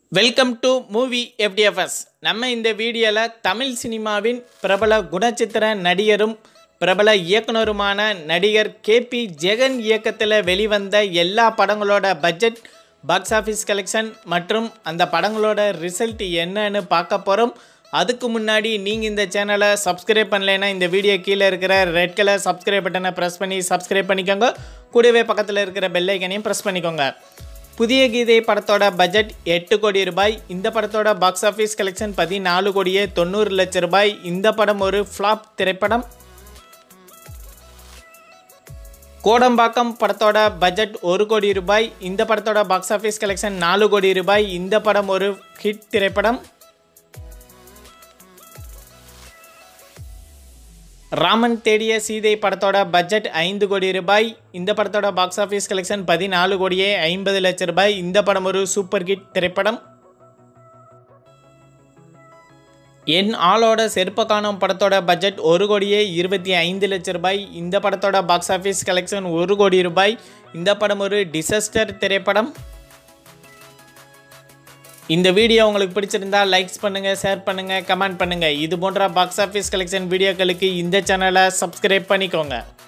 welcome to movie FDFS நம்ம இந்த வீடியோவில் தமிழ் சினிமாவின் பிரபல குணச்சித்திர நடிகரும் பிரபல இயக்குனருமான நடிகர் கேபி ஜெகன் இயக்கத்தில் வெளிவந்த எல்லா படங்களோட பட்ஜெட் பாக்ஸ் ஆஃபீஸ் கலெக்ஷன் மற்றும் அந்த படங்களோட ரிசல்ட் என்னன்னு பார்க்க போகிறோம் அதுக்கு முன்னாடி நீங்கள் இந்த சேனலை சப்ஸ்கிரைப் பண்ணலைன்னா இந்த வீடியோ கீழே இருக்கிற ரெட் கலர் சப்ஸ்கிரைப் பட்டனை ப்ரெஸ் பண்ணி சப்ஸ்கிரைப் பண்ணிக்கோங்க கூடவே பக்கத்தில் இருக்கிற பெல் ஐக்கனையும் ப்ரெஸ் பண்ணிக்கோங்க புதிய கீதை படத்தோட பட்ஜெட் எட்டு கோடி ரூபாய் இந்த படத்தோட பாக்ஸ் ஆஃபீஸ் கலெக்ஷன் பதினாலு கோடியே தொண்ணூறு லட்சம் ரூபாய் இந்த படம் ஒரு ஃப்ளாப் திரைப்படம் கோடம்பாக்கம் படத்தோட பட்ஜெட் ஒரு கோடி ரூபாய் இந்த படத்தோட பாக்ஸ் ஆஃபீஸ் கலெக்ஷன் நாலு கோடி ரூபாய் இந்த படம் ஒரு ஹிட் திரைப்படம் ராமன் தேடிய சீதை படத்தோட பட்ஜெட் ஐந்து கோடி ரூபாய் இந்த படத்தோட பாக்ஸ் ஆஃபீஸ் கலெக்ஷன் பதினாலு கோடியே ஐம்பது லட்சம் ரூபாய் இந்த படம் ஒரு சூப்பர் ஹிட் திரைப்படம் என் ஆளோட செருப்ப காணும் படத்தோட பட்ஜெட் ஒரு கோடியே இருபத்தி ஐந்து லட்சம் ரூபாய் இந்த படத்தோட பாக்ஸ் ஆஃபீஸ் கலெக்ஷன் ஒரு கோடி ரூபாய் இந்த படம் ஒரு டிசாஸ்டர் திரைப்படம் இந்த வீடியோ உங்களுக்கு பிடிச்சிருந்தா லைக்ஸ் பண்ணுங்கள் ஷேர் பண்ணுங்கள் கமெண்ட் பண்ணுங்கள் இது போன்ற பாக்ஸ் ஆஃபீஸ் கலெக்ஷன் வீடியோக்களுக்கு இந்த சேனலை சப்ஸ்கிரைப் பண்ணிக்கோங்க